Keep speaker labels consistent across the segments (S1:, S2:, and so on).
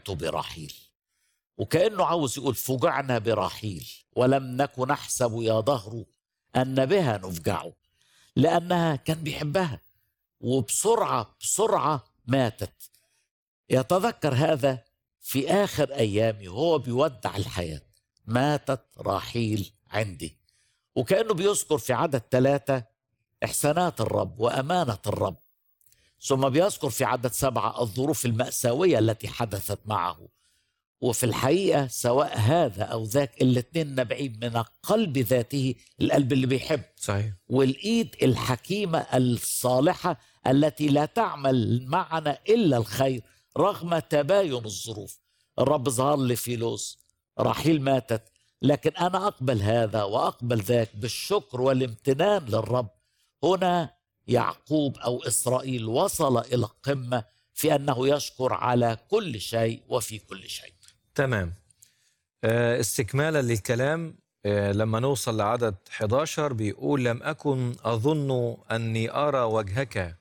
S1: فجعت برحيل وكأنه عاوز يقول فجعنا برحيل ولم نكن نحسب يا ظهر أن بها نفجعه لأنها كان بيحبها وبسرعة بسرعة ماتت يتذكر هذا في آخر أيامه وهو بيودع الحياة ماتت راحيل عندي وكأنه بيذكر في عدد ثلاثة إحسانات الرب وأمانة الرب ثم بيذكر في عدد سبعة الظروف المأساوية التي حدثت معه وفي الحقيقة سواء هذا أو ذاك الاثنين نابعين من القلب ذاته القلب اللي بيحب
S2: صحيح
S1: والإيد الحكيمة الصالحة التي لا تعمل معنا إلا الخير رغم تباين الظروف الرب ظهر لي في لوز رحيل ماتت لكن أنا أقبل هذا وأقبل ذاك بالشكر والامتنان للرب هنا يعقوب أو إسرائيل وصل إلى القمة في أنه يشكر على كل شيء وفي كل شيء
S2: تمام آه، استكمالا للكلام آه، لما نوصل لعدد 11 بيقول لم أكن أظن أني أرى وجهك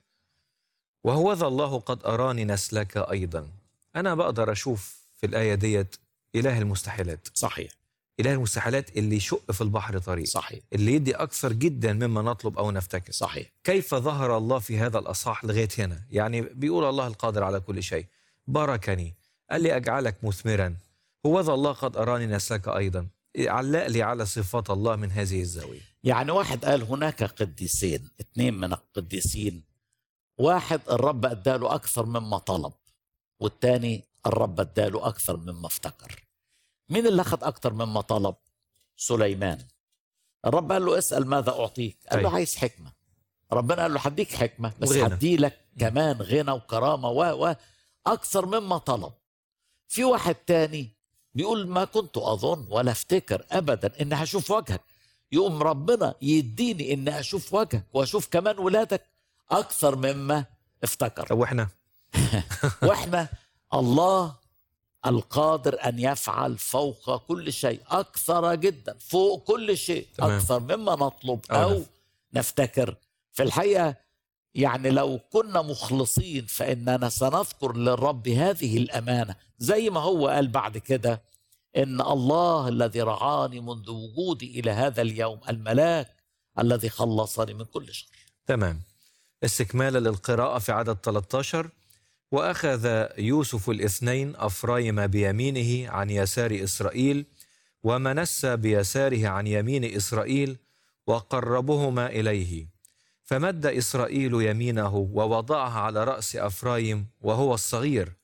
S2: وهوذا الله قد أراني نسلك أيضا أنا بقدر أشوف في الآية ديت إله المستحيلات
S1: صحيح
S2: إله المستحيلات اللي يشق في البحر طريق
S1: صحيح
S2: اللي يدي أكثر جدا مما نطلب أو نفتكر
S1: صحيح
S2: كيف ظهر الله في هذا الأصحاح لغاية هنا يعني بيقول الله القادر على كل شيء باركني قال لي أجعلك مثمرا هوذا الله قد أراني نسلك أيضا علق لي على صفات الله من هذه الزاوية
S1: يعني واحد قال هناك قديسين اثنين من القديسين واحد الرب اداله اكثر مما طلب والتاني الرب اداله اكثر مما افتكر مين اللي اخذ اكثر مما طلب سليمان الرب قال له اسال ماذا اعطيك قال له
S2: أيوة.
S1: عايز حكمه ربنا قال له هديك حكمه بس
S2: وغنى.
S1: هدي لك كمان غنى وكرامه و و اكثر مما طلب في واحد تاني بيقول ما كنت اظن ولا افتكر ابدا ان هشوف وجهك يقوم ربنا يديني ان اشوف وجهك واشوف كمان ولادك اكثر مما افتكر
S2: طب وإحنا
S1: واحنا الله القادر ان يفعل فوق كل شيء اكثر جدا فوق كل شيء
S2: تمام.
S1: اكثر مما نطلب
S2: أو
S1: او
S2: نف-
S1: نفتكر في الحقيقه يعني لو كنا مخلصين فاننا سنذكر للرب هذه الامانه زي ما هو قال بعد كده ان الله الذي رعاني منذ وجودي الى هذا اليوم الملاك الذي خلصني من كل شر
S2: تمام استكمالا للقراءة في عدد 13 وأخذ يوسف الاثنين أفرايم بيمينه عن يسار إسرائيل ومنسى بيساره عن يمين إسرائيل وقربهما إليه فمد إسرائيل يمينه ووضعها على رأس أفرايم وهو الصغير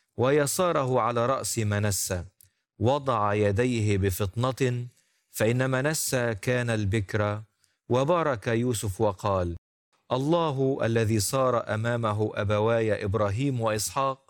S2: ويساره على رأس منسى وضع يديه بفطنة فإن منسى كان البكر وبارك يوسف وقال الله الذي صار امامه ابواي ابراهيم واسحاق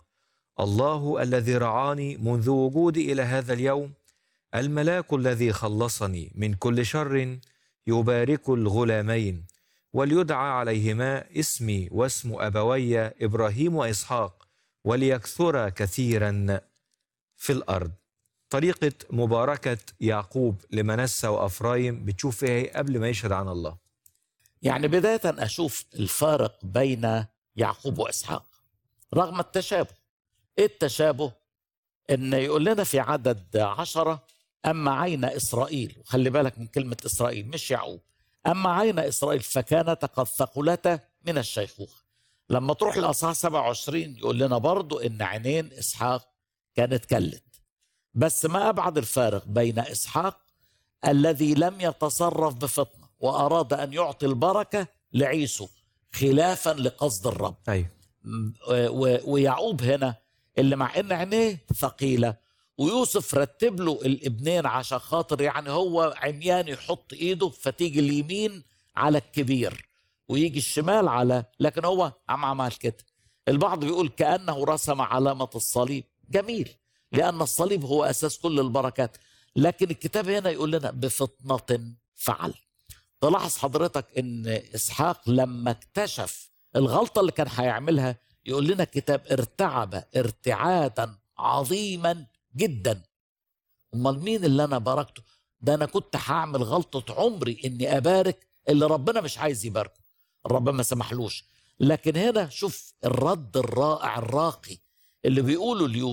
S2: الله الذي رعاني منذ وجودي الى هذا اليوم الملاك الذي خلصني من كل شر يبارك الغلامين وليدعى عليهما اسمي واسم ابوي ابراهيم واسحاق وليكثر كثيرا في الارض طريقه مباركه يعقوب لمنسى وافرايم بتشوف فيها إيه قبل ما يشهد عن الله
S1: يعني بداية أشوف الفارق بين يعقوب وإسحاق رغم التشابه إيه التشابه؟ إن يقول لنا في عدد عشرة أما عين إسرائيل وخلي بالك من كلمة إسرائيل مش يعقوب أما عين إسرائيل فكانتا قد ثقلتا من الشيخوخة لما تروح لأصحاح 27 يقول لنا برضو إن عينين إسحاق كانت كلت بس ما أبعد الفارق بين إسحاق الذي لم يتصرف بفطنة وأراد أن يعطي البركة لعيسو خلافا لقصد الرب
S2: ايوه
S1: م- و- ويعقوب هنا اللي مع ان عينيه ثقيله ويوسف رتب له الابنين عشان خاطر يعني هو عميان يحط ايده فتيجي اليمين على الكبير ويجي الشمال على لكن هو عم عمل كده البعض بيقول كانه رسم علامه الصليب جميل لان الصليب هو اساس كل البركات لكن الكتاب هنا يقول لنا بفطنه فعل تلاحظ حضرتك ان اسحاق لما اكتشف الغلطه اللي كان هيعملها يقول لنا الكتاب ارتعب ارتعادا عظيما جدا امال مين اللي انا باركته ده انا كنت هعمل غلطه عمري اني ابارك اللي ربنا مش عايز يباركه الرب ما سمحلوش لكن هنا شوف الرد الرائع الراقي اللي بيقوله اليوسف